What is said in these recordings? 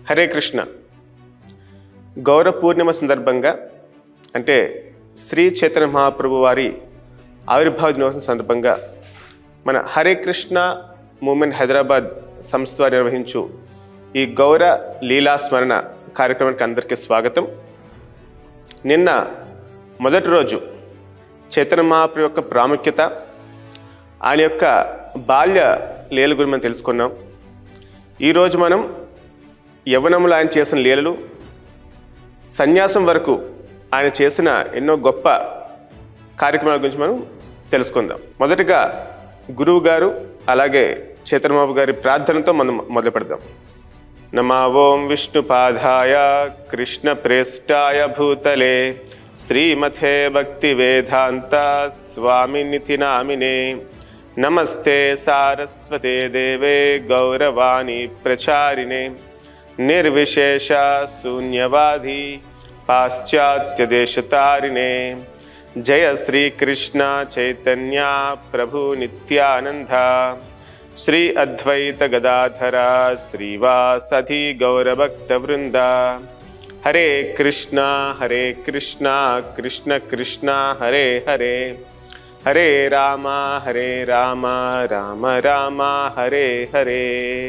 హరే కృష్ణ గౌర పూర్ణిమ సందర్భంగా అంటే శ్రీ చైతన్య మహాప్రభు వారి ఆవిర్భావ దినోత్సవం సందర్భంగా మన హరే కృష్ణ మూమెంట్ హైదరాబాద్ సంస్థ వారు నిర్వహించు ఈ గౌర లీలా స్మరణ కార్యక్రమానికి అందరికీ స్వాగతం నిన్న మొదటి రోజు చైతన్య మహాప్రభు యొక్క ప్రాముఖ్యత ఆయన యొక్క బాల్య లీల గురించి మనం తెలుసుకున్నాం ఈరోజు మనం యవ్వనంలో ఆయన చేసిన లీలలు సన్యాసం వరకు ఆయన చేసిన ఎన్నో గొప్ప కార్యక్రమాల గురించి మనం తెలుసుకుందాం మొదటగా గురువు గారు అలాగే చైతన్యబాబు గారి ప్రార్థనతో మనం మొదలు పెడదాం నమా ఓం విష్ణుపాదాయ కృష్ణ ప్రేష్టాయ భూతలే శ్రీమథే భక్తి వేదాంత స్వామినితి నామినే నమస్తే సారస్వతే దేవే గౌరవాణి ప్రచారిణే నిర్విశేష శూన్యవాది పాశ్చాత్యదేశతారిణే జయ శ్రీకృష్ణ చైతన్య ప్రభు నిత్యానంద శ్రీ అద్వైత గదాధర శ్రీవాసధి గౌరభక్త వృంద హరే కృష్ణ హరే కృష్ణ కృష్ణ కృష్ణ హరే హరే హరే రామ హరే రామ రామ రామ హరే హరే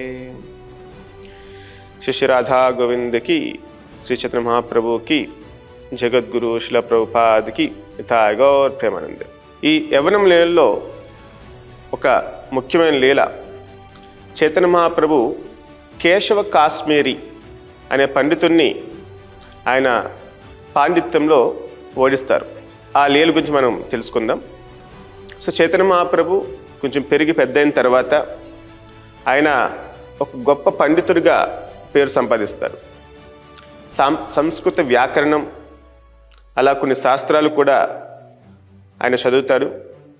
శిష్య రాధా గోవిందకి శ్రీ చైతన్య మహాప్రభుకి జగద్గురు శిల ప్రభుపాద్కి తాగౌర్ ప్రేమానంద్ ఈ యవనం లీలలో ఒక ముఖ్యమైన లీల చైతన్య మహాప్రభు కేశవ కాశ్మీరి అనే పండితుణ్ణి ఆయన పాండిత్యంలో ఓడిస్తారు ఆ లీల గురించి మనం తెలుసుకుందాం సో చైతన్య మహాప్రభు కొంచెం పెరిగి పెద్దయిన తర్వాత ఆయన ఒక గొప్ప పండితుడిగా పేరు సంపాదిస్తారు సం సంస్కృత వ్యాకరణం అలా కొన్ని శాస్త్రాలు కూడా ఆయన చదువుతాడు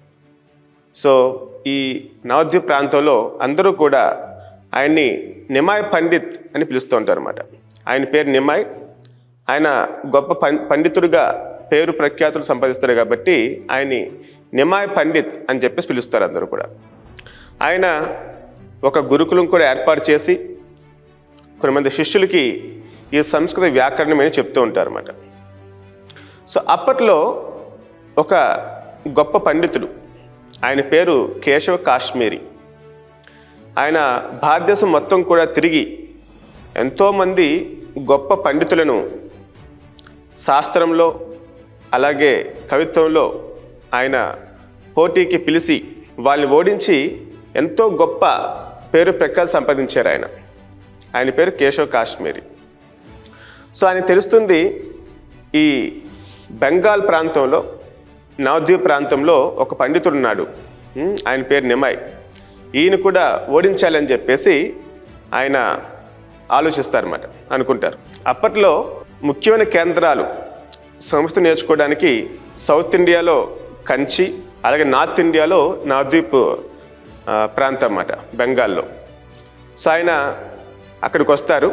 సో ఈ నవద్వీప్ ప్రాంతంలో అందరూ కూడా ఆయన్ని నిమాయ్ పండిత్ అని పిలుస్తూ ఉంటారు అనమాట ఆయన పేరు నిమాయ్ ఆయన గొప్ప పం పండితుడిగా పేరు ప్రఖ్యాతులు సంపాదిస్తారు కాబట్టి ఆయన్ని నిమాయ్ పండిత్ అని చెప్పేసి పిలుస్తారు అందరూ కూడా ఆయన ఒక గురుకులం కూడా ఏర్పాటు చేసి కొంతమంది శిష్యులకి ఈ సంస్కృత వ్యాకరణం అని చెప్తూ ఉంటారు అన్నమాట సో అప్పట్లో ఒక గొప్ప పండితుడు ఆయన పేరు కేశవ కాశ్మీరి ఆయన భారతదేశం మొత్తం కూడా తిరిగి ఎంతోమంది గొప్ప పండితులను శాస్త్రంలో అలాగే కవిత్వంలో ఆయన పోటీకి పిలిచి వాళ్ళని ఓడించి ఎంతో గొప్ప పేరు ప్రఖ్యాతి సంపాదించారు ఆయన ఆయన పేరు కేశవ్ కాశ్మీరి సో ఆయన తెలుస్తుంది ఈ బెంగాల్ ప్రాంతంలో నవద్వీప్ ప్రాంతంలో ఒక పండితుడు ఉన్నాడు ఉమ్, ఆయన పేరు నిమాయ్ ఈయన కూడా ఓడించాలని చెప్పేసి ఆయన ఆలోచిస్తారన్నమాట అనుకుంటారు అప్పట్లో ముఖ్యమైన కేంద్రాలు సంస్కృతి నేర్చుకోవడానికి సౌత్ ఇండియాలో కంచి అలాగే నార్త్ ఇండియాలో నవద్వీప్ ఆ, ప్రాంతం అన్నమాట బెంగాల్లో సో ఆయన అక్కడికి వస్తారు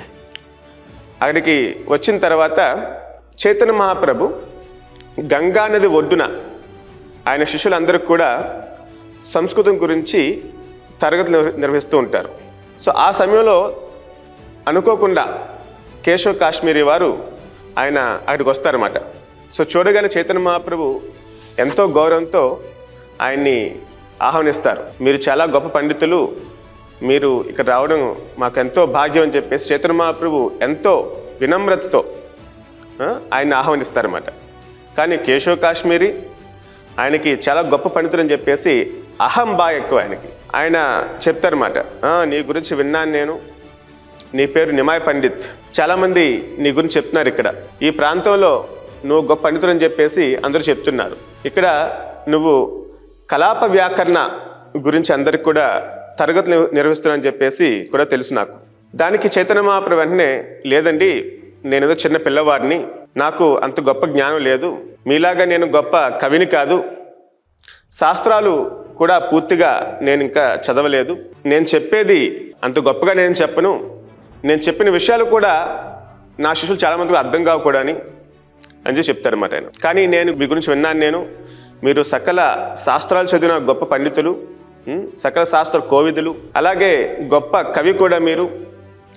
అక్కడికి వచ్చిన తర్వాత చైతన్య మహాప్రభు గంగా నది ఒడ్డున ఆయన శిష్యులందరికీ కూడా సంస్కృతం గురించి తరగతులు నిర్వ- నిర్వహిస్తూ ఉంటారు సో ఆ సమయంలో అనుకోకుండా కేశవ్ కాశ్మీరీ వారు ఆయన అక్కడికి వస్తారన్నమాట సో చూడగానే చైతన్య మహాప్రభు ఎంతో గౌరవంతో ఆయన్ని ఆహ్వానిస్తారు మీరు చాలా గొప్ప పండితులు మీరు ఇక్కడ రావడం మాకు ఎంతో భాగ్యం అని చెప్పేసి చైతన్య మహాప్రభు ఎంతో వినమ్రతతో ఆ, ఆయన్ని ఆహ్వానిస్తారన్నమాట కానీ కేశవ్ కాశ్మీరీ ఆయనకి చాలా గొప్ప పండితుడు అని చెప్పేసి అహం బాగా ఎక్కువ ఆయనకి ఆయన చెప్తారన్నమాట "ఆ, నీ గురించి విన్నాను నేను నీ పేరు నిమాయ్ పండిత్ చాలామంది నీ గురించి చెప్తున్నారు ఇక్కడ ఈ ప్రాంతంలో నువ్వు గొప్ప పండితుడు అని చెప్పేసి అందరూ చెప్తున్నారు ఇక్కడ నువ్వు కలాప వ్యాకరణ గురించి అందరికి కూడా తరగతులు నిర్వహిస్తున్నానని చెప్పేసి కూడా తెలుసు నాకు దానికి చైతన్య మహాప్రభు వెంటనే లేదండి నేను ఏదో చిన్న పిల్లవాడిని నాకు అంత గొప్ప జ్ఞానం లేదు మీలాగా నేను గొప్ప కవిని కాదు శాస్త్రాలు కూడా పూర్తిగా నేను ఇంకా చదవలేదు నేను చెప్పేది అంత గొప్పగా నేను చెప్పను నేను చెప్పిన విషయాలు కూడా నా శిష్యులు చాలామందికి అర్థం కావు కూడా అని అని చెప్పి చెప్తారన్నమాట ఆయన కానీ నేను మీ గురించి విన్నాను నేను మీరు సకల శాస్త్రాలు చదివిన గొప్ప పండితులు ఉం, సకల శాస్త్ర కోవిదులు అలాగే గొప్ప కవి కూడా మీరు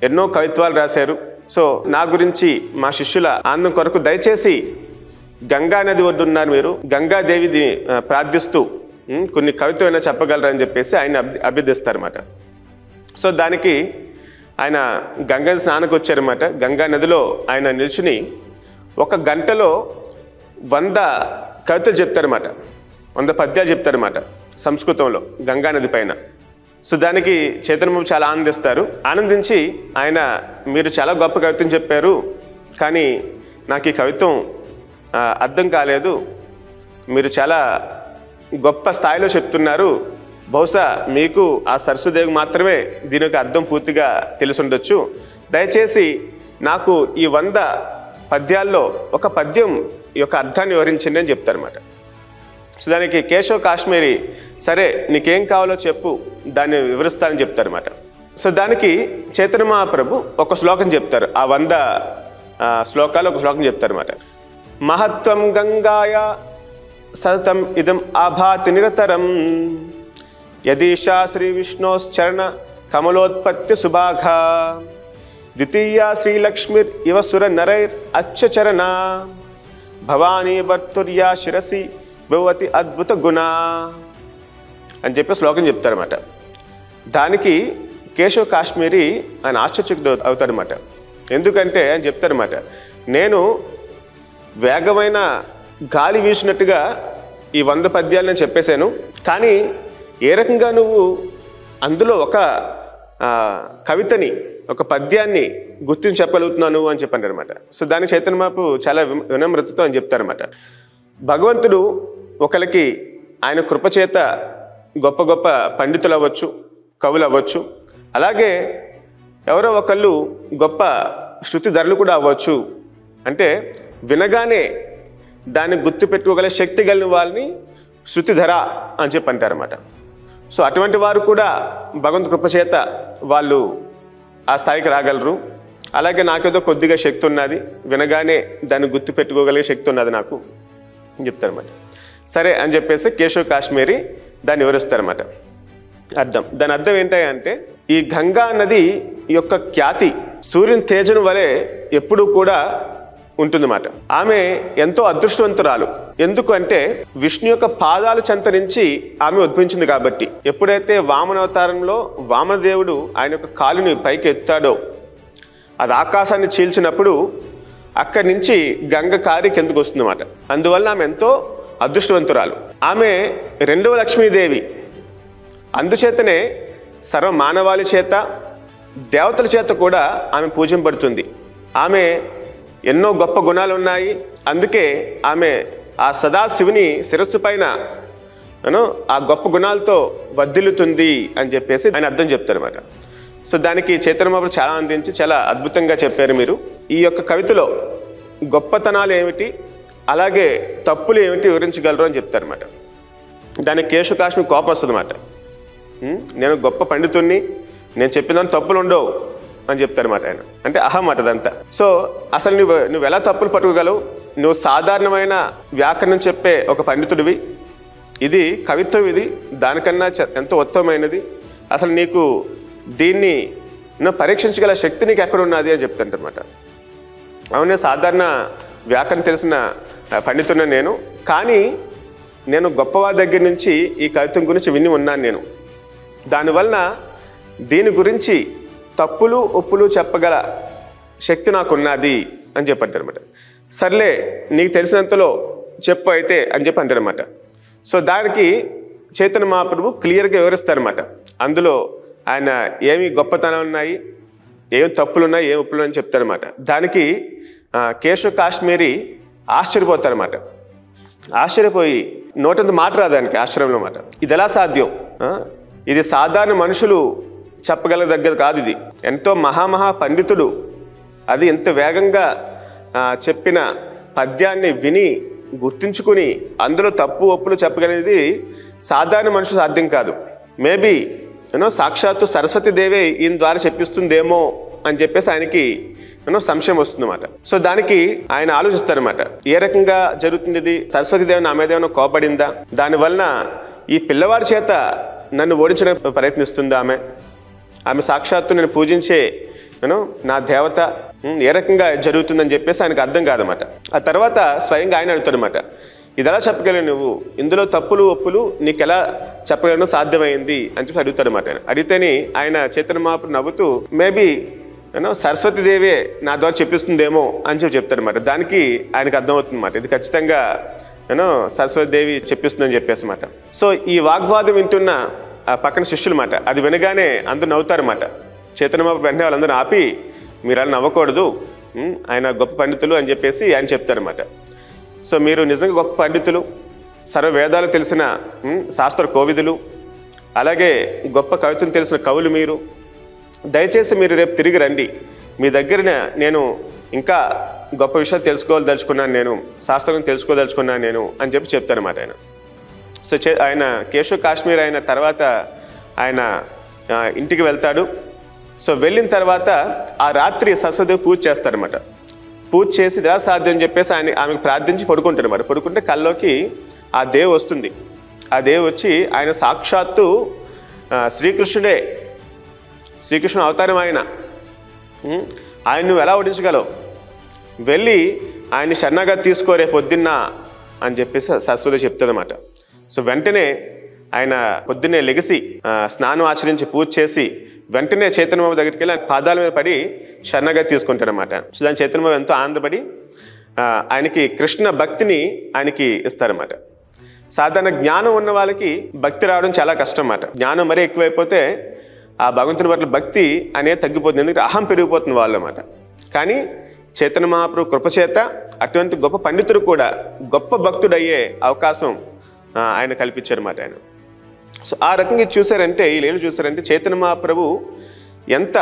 ఎన్నో కవిత్వాలు రాశారు సో నా గురించి మా శిష్యుల ఆనందం కొరకు దయచేసి గంగా నది ఒడ్డున్నారు మీరు గంగాదేవిని ఆ, ప్రార్థిస్తూ ఉమ్, కొన్ని కవిత్వం అయినా చెప్పగలరని చెప్పేసి ఆయన అభ్య అభ్యర్థిస్తారన్నమాట సో దానికి ఆయన గంగా స్నానకు వచ్చారన్నమాట గంగా నదిలో ఆయన నిల్చుని ఒక గంటలో వంద కవితలు చెప్తారన్నమాట వంద పద్యాలు చెప్తారన్నమాట సంస్కృతంలో గంగా నది పైన సో దానికి చైతన్యబాబు చాలా ఆనందిస్తారు ఆనందించి ఆయన మీరు చాలా గొప్ప కవిత్వం చెప్పారు కానీ నాకు ఈ కవిత్వం ఆ, అర్థం కాలేదు మీరు చాలా గొప్ప స్థాయిలో చెప్తున్నారు బహుశా మీకు ఆ సరస్వదేవి మాత్రమే దీని యొక్క అర్థం పూర్తిగా తెలిసుండొచ్చు దయచేసి నాకు ఈ వంద పద్యాల్లో ఒక పద్యం యొక్క అర్థాన్ని వివరించండి అని చెప్తారన్నమాట సో దానికి కేశవ్ కాశ్మీరి సరే నీకేం కావాలో చెప్పు దాన్ని వివరిస్తానని చెప్తారన్నమాట సో దానికి చైతన్య మహాప్రభు ఒక శ్లోకం చెప్తారు ఆ వంద ఆ, శ్లోకాలు ఒక శ్లోకం చెప్తారన్నమాట మహత్వం గంగాయ సతతం ఇదం ఆభాతి నిరతరం యదీశా శ్రీ విష్ణోశ్చరణ కమలోత్పత్తి సుభాఘ ద్వితీయ శ్రీలక్ష్మిర్ ఇవ సుర నరైర్ అచ్చచరణ భవానీ భర్తుర్యా శిరసి భవతి అద్భుత గుణ అని చెప్పి శ్లోకం చెప్తారన్నమాట దానికి కేశవ్ కాశ్మీరి ఆయన ఆశ్చర్యకుడు అవుతారన్నమాట ఎందుకంటే ఆయన చెప్తారన్నమాట నేను వేగమైన గాలి వీసినట్టుగా ఈ వంద పద్యాలు నేను చెప్పేశాను కానీ ఏ రకంగా నువ్వు అందులో ఒక ఆ, కవితని ఒక పద్యాన్ని గుర్తించి చెప్పగలుగుతున్నాను అని చెప్పండి అనమాట సో దాని చైతన్య మాపు చాలా విమ- వినమ్రతతో అని చెప్తారన్నమాట భగవంతుడు ఒకరికి ఆయన కృపచేత గొప్ప గొప్ప పండితులు అవ్వచ్చు కవులు అవ్వచ్చు అలాగే ఎవరో ఒకళ్ళు గొప్ప శృతిధరలు కూడా అవ్వచ్చు అంటే వినగానే దాన్ని గుర్తు పెట్టుకోగల శక్తి కలిగిన వాళ్ళని శృతిధర అని చెప్పి అంటారన్నమాట సో అటువంటి వారు కూడా భగవంతు కృపచేత వాళ్ళు ఆ స్థాయికి రాగలరు అలాగే నాకేదో కొద్దిగా శక్తి ఉన్నది వినగానే దాన్ని గుర్తు పెట్టుకోగలిగే శక్తి ఉన్నది నాకు అని చెప్తారన్నమాట సరే అని చెప్పేసి కేశవ్ కాశ్మీరి దాన్ని వివరిస్తారన్నమాట అర్థం దాని అర్థం ఏంటంటే ఈ గంగా నది యొక్క ఖ్యాతి సూర్యుని తేజను వలె ఎప్పుడూ కూడా ఉంటుందన్నమాట ఆమె ఎంతో అదృష్టవంతురాలు ఎందుకు అంటే విష్ణు యొక్క పాదాల చెంత నుంచి ఆమె ఉద్భవించింది కాబట్టి ఎప్పుడైతే వామన అవతారంలో వామనదేవుడు ఆయన యొక్క కాలుని పైకి ఎత్తాడో అది ఆకాశాన్ని చీల్చినప్పుడు అక్కడి నుంచి గంగ కారి కిందకు వస్తుందన్నమాట అందువల్ల ఆమె ఎంతో అదృష్టవంతురాలు ఆమె రెండవ లక్ష్మీదేవి అందుచేతనే సర్వ మానవాళి చేత దేవతల చేత కూడా ఆమె పూజింపబడుతుంది ఆమె ఎన్నో గొప్ప గుణాలు ఉన్నాయి అందుకే ఆమె ఆ సదాశివుని శిరస్సు పైన అను, ఆ గొప్ప గుణాలతో వర్ధిల్లుతుంది అని చెప్పేసి ఆయన అర్థం చెప్తారన్నమాట సో దానికి చైతన్యబాబు చాలా అందించి చాలా అద్భుతంగా చెప్పారు మీరు ఈ యొక్క కవితలో గొప్పతనాలు ఏమిటి అలాగే తప్పులు ఏమిటి వివరించగలరు అని చెప్తారన్నమాట దానికి కేశవ కాశ్మీర్ కోపం వస్తుంది అన్నమాట నేను గొప్ప పండితుణ్ణి నేను చెప్పిన తప్పులు ఉండవు అని చెప్తారన్నమాట ఆయన అంటే అహం అట అదంతా సో అసలు నువ్వు నువ్వు ఎలా తప్పులు పట్టుకోగలవు నువ్వు సాధారణమైన వ్యాకరణం చెప్పే ఒక పండితుడివి ఇది కవిత్వం ఇది దానికన్నా చ- ఎంతో ఉత్తమమైనది అసలు నీకు దీన్ని నువ్వు పరీక్షించగల శక్తి నీకు ఎక్కడ ఉన్నది అని చెప్తాంటన్నమాట అవునే సాధారణ వ్యాకరణ తెలిసిన ఆ, పండితున్న నేను కానీ నేను గొప్పవారి దగ్గర నుంచి ఈ కవిత్వం గురించి విని ఉన్నాను నేను దానివలన దీని గురించి తప్పులు ఒప్పులు చెప్పగల శక్తి నాకున్నది అని చెప్పంటారన్నమాట సర్లే నీకు తెలిసినంతలో చెప్పు అయితే అని చెప్పి అంటారన్నమాట సో దానికి చైతన్య మహాప్రభు క్లియర్గా వివరిస్తారన్నమాట అందులో ఆయన ఏమి గొప్పతనం ఉన్నాయి ఏం తప్పులు ఉన్నాయి ఏం ఉప్పులు అని చెప్తారన్నమాట దానికి ఆ, కేశవ్ కాశ్మీరి ఆశ్చర్యపోతారన్నమాట ఆశ్చర్యపోయి నోటంత మాట రాదు దానికి ఆశ్చర్యంలో మాట ఇది ఎలా సాధ్యం ఆ? ఇది సాధారణ మనుషులు చెప్పగలదగ్గది కాదు ఇది ఎంతో మహామహా పండితుడు అది ఎంత వేగంగా ఆ, చెప్పిన పద్యాన్ని విని గుర్తుంచుకుని అందులో తప్పు ఒప్పులు చెప్పగలిగేది సాధారణ మనుషులు సాధ్యం కాదు మేబీ యూనో సాక్షాత్తు సరస్వతి దేవే ఈయన ద్వారా చెప్పిస్తుందేమో అని చెప్పేసి ఆయనకి యూనో సంశయం వస్తుందన్నమాట సో దానికి ఆయన ఆలోచిస్తారన్నమాట ఏ రకంగా జరుగుతుంది ఇది సరస్వతి దేవి నా మీద ఏమైనా కోపడిందా దానివలన ఈ పిల్లవాడి చేత నన్ను ఓడించడానికి ప్రయత్నిస్తుందా ఆమె ఆమె సాక్షాత్తు నేను పూజించే యూనో నా దేవత ఉమ్, ఏ రకంగా జరుగుతుందని చెప్పేసి ఆయనకు అర్థం కాదన్నమాట ఆ తర్వాత స్వయంగా ఆయన అడుగుతాడనమాట ఇది ఎలా చెప్పగలవు నువ్వు ఇందులో తప్పులు ఒప్పులు నీకు ఎలా చెప్పగలను సాధ్యమైంది అని చెప్పి అడుగుతాడనమాట ఆయన అడిగితేనే ఆయన చైతన్య మహాప్రభు నవ్వుతూ మేబీ యూనో సరస్వతీదేవే నా ద్వారా చెప్పిస్తుందేమో అని చెప్పి చెప్తాడనమాట దానికి ఆయనకు అర్థమవుతుంది అన్నమాట ఇది ఖచ్చితంగా యూనో సరస్వతీదేవి చెప్పిస్తుందని చెప్పేసి మాట సో ఈ వాగ్వాదం వింటున్న ఆ పక్కన శిష్యులు మాట అది వినగానే అందరూ నవ్వుతారన్నమాట చైతన్య మహాప్రభు వెంటనే వాళ్ళందరూ ఆపి మీరు అలా నవ్వకూడదు ఉమ్, ఆయన గొప్ప పండితులు అని చెప్పేసి ఆయన చెప్తారన్నమాట సో మీరు నిజంగా గొప్ప పండితులు సర్వ వేదాలు తెలిసిన ఉమ్, శాస్త్ర కోవిదులు అలాగే గొప్ప కవితను తెలిసిన కవులు మీరు దయచేసి మీరు రేపు తిరిగి రండి మీ దగ్గర నేను ఇంకా గొప్ప విషయాలు తెలుసుకోదలుచుకున్నాను నేను శాస్త్రం తెలుసుకోదలుచుకున్నాను నేను అని చెప్పి చెప్తారన్నమాట ఆయన సో చే ఆయన కేశవ్ కాశ్మీర్ అయిన తర్వాత ఆయన ఆ, ఇంటికి వెళ్తాడు సో వెళ్ళిన తర్వాత ఆ రాత్రి సరస్వతి పూజ చేస్తాడనమాట పూజ చేసి ఇలా సాధ్యం అని చెప్పేసి ఆయన ఆమెకు ప్రార్థించి పడుకుంటాడు అనమాట పడుకుంటే కల్లోకి ఆ దేవు వస్తుంది ఆ దేవు వచ్చి ఆయన సాక్షాత్తు ఆ, శ్రీకృష్ణుడే శ్రీకృష్ణుడు అవతారం ఆయన ఉం? ఆయన నువ్వు ఎలా ఓడించగలవు వెళ్ళి ఆయన్ని శరణగా తీసుకో రేపు పొద్దున్న అని చెప్పేసి సరస్వతి చెప్తుందన్నమాట సో వెంటనే ఆయన పొద్దున్నే లెగిసి ఆ, స్నానం ఆచరించి పూజ చేసి వెంటనే చైతన్యబాబు దగ్గరికి వెళ్ళి ఆయన పాదాల మీద పడి శరణగా తీసుకుంటాడనమాట సో దాని చైతన్యబాబు ఎంతో ఆనందపడి ఆ, ఆయనకి కృష్ణ భక్తిని ఆయనకి ఇస్తారన్నమాట సాధారణ జ్ఞానం ఉన్న వాళ్ళకి భక్తి రావడం చాలా కష్టం అన్నమాట జ్ఞానం మరీ ఎక్కువైపోతే ఆ భగవంతుని పట్ల భక్తి అనేది తగ్గిపోతుంది ఎందుకంటే అహం పెరిగిపోతుంది వాళ్ళు అన్నమాట కానీ చైతన్య మహాప్రభు కృపచేత అటువంటి గొప్ప పండితుడు కూడా గొప్ప భక్తుడు అయ్యే అవకాశం ఆ, ఆయన కల్పించారన్నమాట ఆయన సో ఆ రకంగా ఇది చూసారంటే ఈ లేలు చూసారంటే చైతన్య మహాప్రభు ఎంత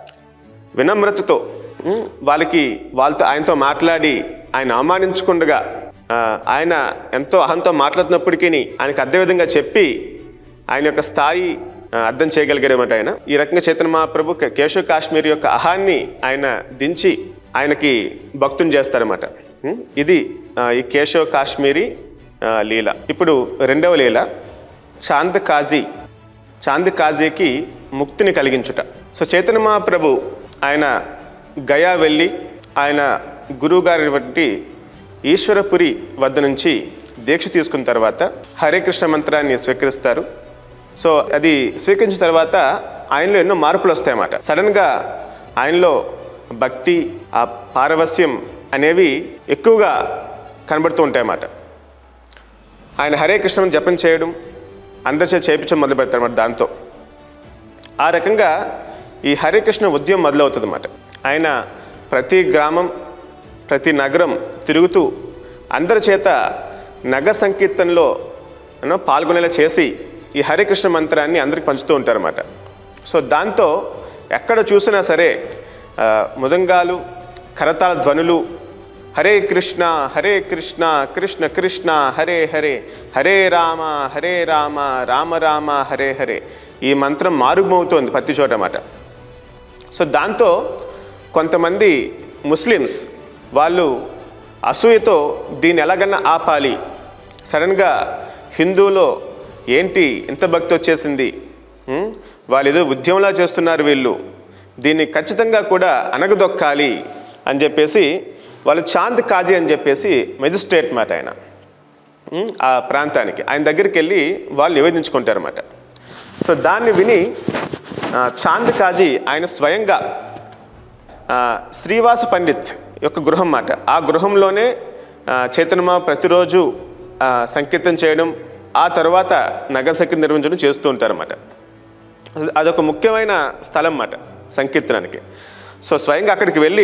వినమ్రతతో ఉమ్, వాళ్ళకి వాళ్ళతో ఆయనతో మాట్లాడి ఆయన అవమానించకుండా ఆ, ఆయన ఎంతో అహంతో మాట్లాడుతున్నప్పటికీ ఆయనకు అర్థం విధంగా చెప్పి ఆయన యొక్క స్థాయి ఆ, అర్థం చేయగలిగాడేమాట ఆయన ఈ రకంగా చైతన్య మహాప్రభు కే- కేశవ్ కాశ్మీర్ యొక్క అహాన్ని ఆయన దించి ఆయనకి భక్తుని చేస్తారన్నమాట ఉమ్, ఇది ఆ, ఈ కేశవ్ కాశ్మీరీ ఆ, లీల ఇప్పుడు రెండవ లీల చాంద్ కాజీ చాంద్ కాజీకి ముక్తిని కలిగించుట సో చైతన్య మహాప్రభు ఆయన గయా వెళ్ళి ఆయన గురువు గారి ఈశ్వరపురి వద్ద నుంచి దీక్ష తీసుకున్న తర్వాత హరే కృష్ణ మంత్రాన్ని స్వీకరిస్తారు సో అది స్వీకరించిన తర్వాత ఆయనలో ఎన్నో మార్పులు వస్తాయన్నమాట సడన్గా ఆయనలో భక్తి ఆ పారవస్యం అనేవి ఎక్కువగా కనబడుతూ ఉంటాయన్నమాట ఆయన హరే కృష్ణని జపం చేయడం అందరి చేత చేయించడం మొదలు పెడతారన్నమాట దాంతో ఆ రకంగా ఈ హరే కృష్ణ ఉద్యమం మొదలవుతుంది అన్నమాట ఆయన ప్రతి గ్రామం ప్రతి నగరం తిరుగుతూ అందరి చేత నగ సంకీర్తనలో యూనో పాల్గొనేలా చేసి ఈ హరే కృష్ణ మంత్రాన్ని అందరికి పంచుతూ ఉంటారన్నమాట సో దాంతో ఎక్కడ చూసినా సరే ఆ, ముదంగాలు కరతాళ ధ్వనులు హరే కృష్ణ హరే కృష్ణ కృష్ణ కృష్ణ హరే హరే హరే రామ హరే రామ రామ రామ హరే హరే ఈ మంత్రం మారుమవుతోంది ప్రతి చోట మాట సో దాంతో కొంతమంది ముస్లిమ్స్ వాళ్ళు అసూయతో దీన్ని ఎలాగన్నా ఆపాలి సడన్గా హిందువులో ఏంటి ఇంత భక్తి వచ్చేసింది ఉం? వాళ్ళు ఏదో ఉద్యమంలా చేస్తున్నారు వీళ్ళు దీన్ని ఖచ్చితంగా కూడా అనగదొక్కాలి అని చెప్పేసి వాళ్ళు చాంద్ కాజీ అని చెప్పేసి మెజిస్ట్రేట్ మాట ఆయన ఉం? ఆ ప్రాంతానికి ఆయన దగ్గరికి వెళ్ళి వాళ్ళు నివేదించుకుంటారన్నమాట సో దాన్ని విని ఆ, చాంద్ కాజీ ఆయన స్వయంగా ఆ, శ్రీవాస పండిత్ యొక్క గృహం మాట ఆ గృహంలోనే ఆ, చైతన్యమ ప్రతిరోజు ఆ, సంకీర్తన చేయడం ఆ తర్వాత నగర సంకీర్తన నిర్వహించడం చేస్తూ ఉంటారన్నమాట అదొక ముఖ్యమైన స్థలం మాట సంకీర్తనానికి సో స్వయంగా అక్కడికి వెళ్ళి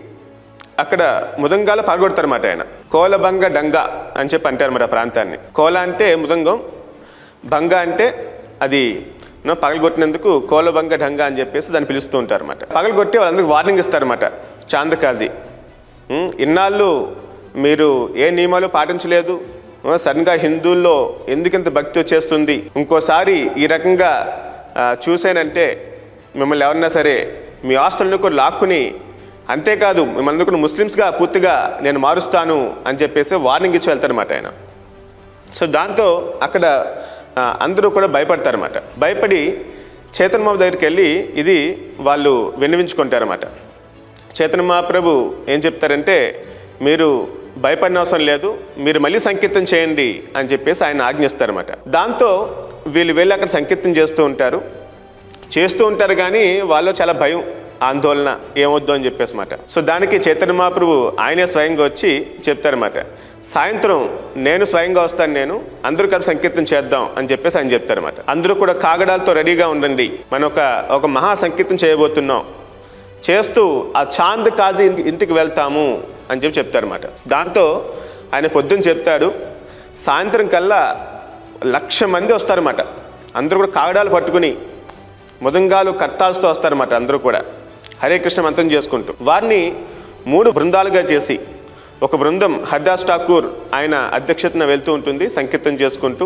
అక్కడ ముదంగాలు పాల్గొడతారన్నమాట ఆయన కోలబంగ డంగా అని చెప్పి అంటారు మరి ఆ ప్రాంతాన్ని కోల అంటే ముదంగం భంగ అంటే అది నో పగలగొట్టినందుకు కోలబంగ ఢంగా అని చెప్పేసి దాన్ని పిలుస్తూ ఉంటారు అనమాట పగలగొట్టి వాళ్ళందరికీ వార్నింగ్ ఇస్తారన్నమాట చాందకాజీ ఉమ్, ఇన్నాళ్ళు మీరు ఏ నియమాలు పాటించలేదు ఆ, సడన్గా హిందువుల్లో ఎందుకింత భక్తి వచ్చేస్తుంది ఇంకోసారి ఈ రకంగా ఆ, చూశానంటే మిమ్మల్ని ఎవరన్నా సరే మీ ఆస్తులను కూడా లాక్కుని అంతేకాదు మిమ్మల్ని కూడా ముస్లిమ్స్గా పూర్తిగా నేను మారుస్తాను అని చెప్పేసి వార్నింగ్ ఇచ్చి వెళ్తారన్నమాట ఆయన సో దాంతో అక్కడ ఆ, అందరూ కూడా భయపడతారన్నమాట భయపడి చైతన్య మహాప్రభు దగ్గరికి వెళ్ళి ఇది వాళ్ళు విన్నవించుకుంటారన్నమాట చైతన్య మహాప్రభు ఏం చెప్తారంటే మీరు భయపడిన అవసరం లేదు మీరు మళ్ళీ సంకీర్తన చేయండి అని చెప్పేసి ఆయన ఆజ్ఞిస్తారన్నమాట దాంతో వీళ్ళు వెళ్ళి అక్కడ సంకీర్తన చేస్తూ ఉంటారు చేస్తూ ఉంటారు కానీ వాళ్ళు చాలా భయం ఆందోళన ఏమొద్దు అని చెప్పేసి మాట సో దానికి చైతన్య మహాప్రభు ఆయనే స్వయంగా వచ్చి చెప్తారన్నమాట సాయంత్రం నేను స్వయంగా వస్తాను నేను అందరూ కలిసి సంకీర్తన చేద్దాం అని చెప్పేసి ఆయన చెప్తారన్నమాట అందరూ కూడా కాగడాలతో రెడీగా ఉండండి మనం ఒక ఒక మహా సంకీర్తన చేయబోతున్నాం చేస్తూ ఆ చాంద్ కాజీ ఇంటి- ఇంటికి వెళ్తాము అని చెప్పి చెప్తారన్నమాట దాంతో ఆయన పొద్దున్న చెప్తాడు సాయంత్రం కల్లా లక్ష మంది వస్తారన్నమాట అందరూ కూడా కాగడాలు పట్టుకుని ముదంగాలు కర్తాల్స్తో వస్తారన్నమాట అందరూ కూడా హరే కృష్ణ మంత్రం చేసుకుంటూ వారిని మూడు బృందాలుగా చేసి ఒక బృందం హర్దాస్ ఠాకూర్ ఆయన అధ్యక్షతన వెళ్తూ ఉంటుంది సంకీర్తన చేసుకుంటూ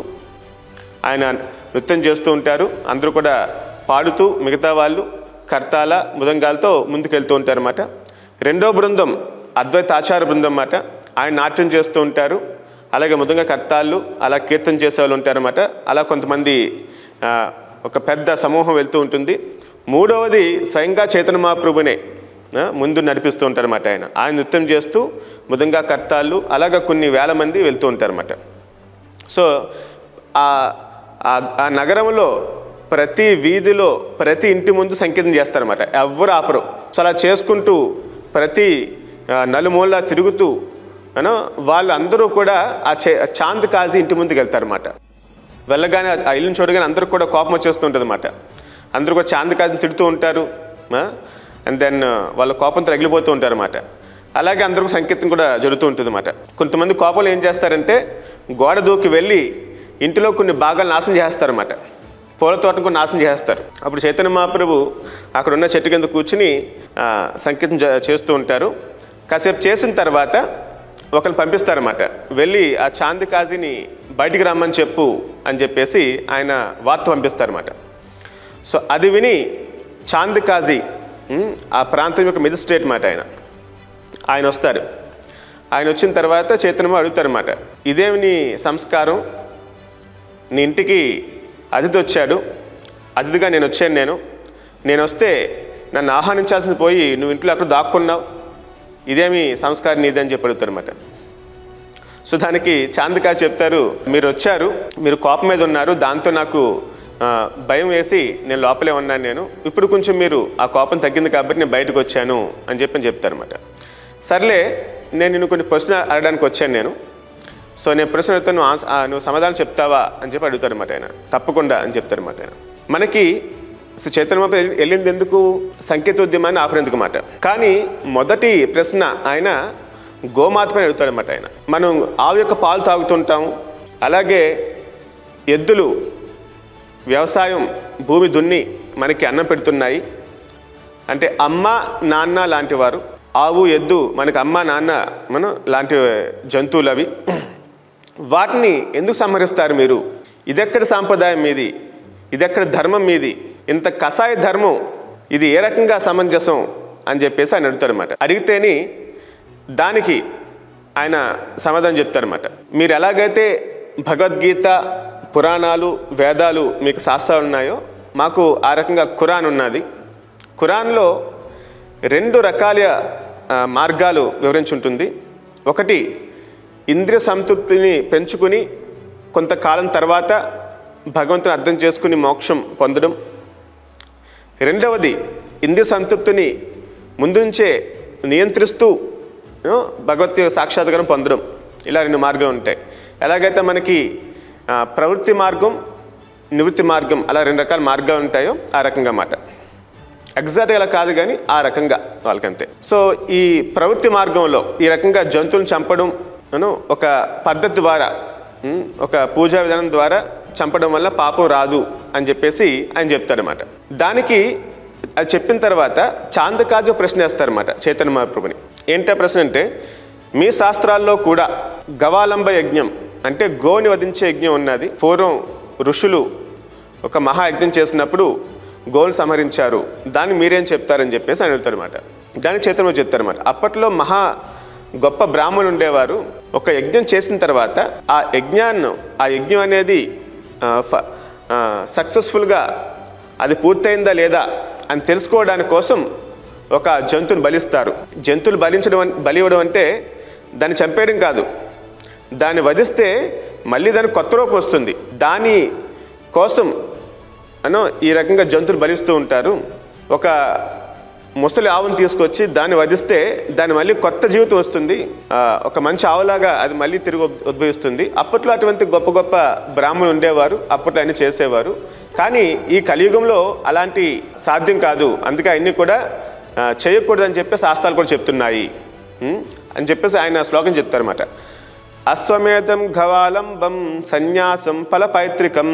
ఆయన నృత్యం చేస్తూ ఉంటారు అందరూ కూడా పాడుతూ మిగతా వాళ్ళు కర్తాల ముదంగాలతో ముందుకెళ్తూ ఉంటారన్నమాట రెండో బృందం అద్వైతాచార బృందం అన్నమాట ఆయన నాట్యం చేస్తూ ఉంటారు అలాగే ముదంగా కర్తాళ్ళు అలా కీర్తన చేసే వాళ్ళు ఉంటారన్నమాట అలా కొంతమంది ఆ, ఒక పెద్ద సమూహం వెళ్తూ ఉంటుంది మూడవది స్వయంగా చైతన్య మహాప్రభునే ఆ, ముందు నడిపిస్తూ ఉంటారన్నమాట ఆయన ఆయన నృత్యం చేస్తూ ముదంగా కర్తాళ్ళు అలాగే కొన్ని వేల మంది వెళ్తూ ఉంటారన్నమాట సో ఆ ఆ- ఆ నగరంలో ప్రతి వీధిలో ప్రతి ఇంటి ముందు సంకీర్తన చేస్తారన్నమాట ఎవ్వరు ఆపరు సో అలా చేసుకుంటూ ప్రతి ఆ, నలుమూల తిరుగుతూ యూనో వాళ్ళు అందరూ కూడా ఆ చే చాంద్ కాజీ ఇంటి ముందుకు వెళ్తారన్నమాట వెళ్ళగానే ఆ- ఆ ఇల్లుని చూడగానే అందరూ కూడా కోపం వచ్చేస్తూ ఉంటుంది అన్నమాట అందరూ కూడా చాంద్ కాజీని తిడుతూ ఉంటారు అండ్ దెన్ వాళ్ళ కోపంతో రగిలిపోతూ ఉంటారు అన్నమాట అలాగే అందరూ సంకీర్తన కూడా జరుగుతూ ఉంటుంది అన్నమాట కొంతమంది కోపంలో ఏం చేస్తారంటే గోడ దూకి వెళ్ళి ఇంటిలో కొన్ని భాగాలు నాశనం చేస్తారన్నమాట పూల తోటను కూడా నాశనం చేస్తారు అప్పుడు చైతన్య మహాప్రభు అక్కడ ఉన్న చెట్టు కింద కూర్చుని ఆ, సంకీర్తన జ- చేస్తూ ఉంటారు కాసేపు చేసిన తర్వాత ఒకరిని పంపిస్తారన్నమాట వెళ్ళి ఆ చాంద్ కాజీని బయటికి రమ్మని చెప్పు అని చెప్పేసి ఆయన వార్త పంపిస్తారన్నమాట సో అది విని చాంద్ కాజీ ఉమ్, ఆ ప్రాంతం యొక్క మెజిస్ట్రేట్ మాట ఆయన ఆయన వస్తారు ఆయన వచ్చిన తర్వాత చైతన్యం అడుగుతారన్నమాట ఇదేమి నీ సంస్కారం నీ ఇంటికి అతిథి వచ్చాడు అతిథిగా నేను వచ్చాను నేను నేను వస్తే నన్ను ఆహ్వానించాల్సింది పోయి నువ్వు ఇంట్లో అక్కడ దాక్కున్నావు ఇదేమి సంస్కారం నీది అని చెప్పి అడుగుతారన్నమాట సో దానికి చాందికా చెప్తారు మీరు వచ్చారు మీరు కోపం మీద ఉన్నారు దాంతో నాకు ఆ, భయం వేసి నేను లోపలే ఉన్నాను నేను ఇప్పుడు కొంచెం మీరు ఆ కోపం తగ్గింది కాబట్టి నేను బయటకు వచ్చాను అని చెప్పి అని చెప్తారన్నమాట సర్లే నేను నిన్ను కొన్ని ప్రశ్న అడగడానికి వచ్చాను నేను సో నేను ప్రశ్న అడిగితే నువ్వు ఆన్స్- ఆ, నువ్వు సమాధానం చెప్తావా అని చెప్పి అడుగుతారన్నమాట ఆయన తప్పకుండా అని చెప్తారన్నమాట ఆయన మనకి సో చైతన్య మహాప్రభు వెళ్ళింది ఎందుకు సంకేతోద్యమాన్ని ఆపరేందుకు మాట కానీ మొదటి ప్రశ్న ఆయన గోమాత పైన అడుగుతాడనమాట ఆయన మనం ఆవు యొక్క పాలు తాగుతుంటాం అలాగే ఎద్దులు వ్యవసాయం భూమి దున్ని మనకి అన్నం పెడుతున్నాయి అంటే అమ్మ నాన్న లాంటి వారు ఆవు ఎద్దు మనకి అమ్మ నాన్న మనం లాంటి జంతువులు అవి వాటిని ఎందుకు సంహరిస్తారు మీరు ఇదెక్కడ సాంప్రదాయం మీది ఇదెక్కడ ధర్మం మీది ఇంత కషాయ ధర్మం ఇది ఏ రకంగా సమంజసం అని చెప్పేసి ఆయన అడుగుతారన్నమాట అడిగితేని దానికి ఆయన సమాధానం చెప్తారన్నమాట మీరు ఎలాగైతే భగవద్గీత పురాణాలు వేదాలు మీకు శాస్త్రాలు ఉన్నాయో మాకు ఆ రకంగా ఖురాన్ ఉన్నది ఖురాన్లో రెండు రకాల ఆ, మార్గాలు వివరించుంటుంది ఒకటి ఇంద్రియ సంతృప్తిని పెంచుకుని కొంతకాలం తర్వాత భగవంతుని అర్థం చేసుకుని మోక్షం పొందడం రెండవది ఇంద్రియ సంతృప్తిని ముందు నుంచే నియంత్రిస్తూ you know, భగవత్ సాక్షాత్కారం పొందడం ఇలా రెండు మార్గాలు ఉంటాయి ఎలాగైతే మనకి ఆ, ప్రవృత్తి మార్గం నివృత్తి మార్గం అలా రెండు రకాల మార్గాలు ఉంటాయో ఆ రకంగా మాట ఎగ్జాక్ట్ ఇలా కాదు కానీ ఆ రకంగా వాళ్ళకంతే సో ఈ ప్రవృత్తి మార్గంలో ఈ రకంగా జంతువులను చంపడం అను ఒక పద్ధతి ద్వారా ఉమ్, ఒక పూజా విధానం ద్వారా చంపడం వల్ల పాపం రాదు అని చెప్పేసి ఆయన చెప్తారన్నమాట దానికి అది చెప్పిన తర్వాత చాందకాజు ప్రశ్న వేస్తారన్నమాట చైతన్య మహాప్రభుని ఏంటా ప్రశ్న అంటే మీ శాస్త్రాల్లో కూడా గవాలంబ యజ్ఞం అంటే గోని వధించే యజ్ఞం ఉన్నది పూర్వం ఋషులు ఒక మహాయజ్ఞం చేసినప్పుడు గోల్ని సంహరించారు దాన్ని మీరేం చెప్తారని చెప్పేసి ఆయన అడుగుతారన్నమాట దానికి చైతన్యం చెప్తారన్నమాట అప్పట్లో మహా గొప్ప బ్రాహ్మణులు ఉండేవారు ఒక యజ్ఞం చేసిన తర్వాత ఆ యజ్ఞాన్ని ఆ యజ్ఞం అనేది సక్సెస్ఫుల్గా అది పూర్తయిందా లేదా అని తెలుసుకోవడానికి కోసం ఒక జంతువుని బలిస్తారు జంతువులు బలించడం అన్- బలి ఇవ్వడం అంటే దాన్ని చంపేయడం కాదు దాన్ని వధిస్తే మళ్ళీ దానికి కొత్త రూపం వస్తుంది దాని కోసం అను ఈ రకంగా జంతువులు బలిస్తూ ఉంటారు ఒక ముసలి ఆవును తీసుకొచ్చి దాన్ని వధిస్తే దాని మళ్ళీ కొత్త జీవితం వస్తుంది ఆ, ఒక మంచి ఆవులాగా అది మళ్ళీ తిరిగి ఉద్- ఉద్భవిస్తుంది అప్పట్లో అటువంటి గొప్ప గొప్ప బ్రాహ్మణులు ఉండేవారు అప్పట్లో అన్ని చేసేవారు కానీ ఈ కలియుగంలో అలాంటి సాధ్యం కాదు అందుకే అన్నీ కూడా ఆ, చేయకూడదని చెప్పి శాస్త్రాలు కూడా చెప్తున్నాయి ఉం? అని చెప్పేసి ఆయన శ్లోకం చెప్తారన్నమాట అశ్వమేధం ఘవాలంబం సన్యాసం ఫలపైత్రికం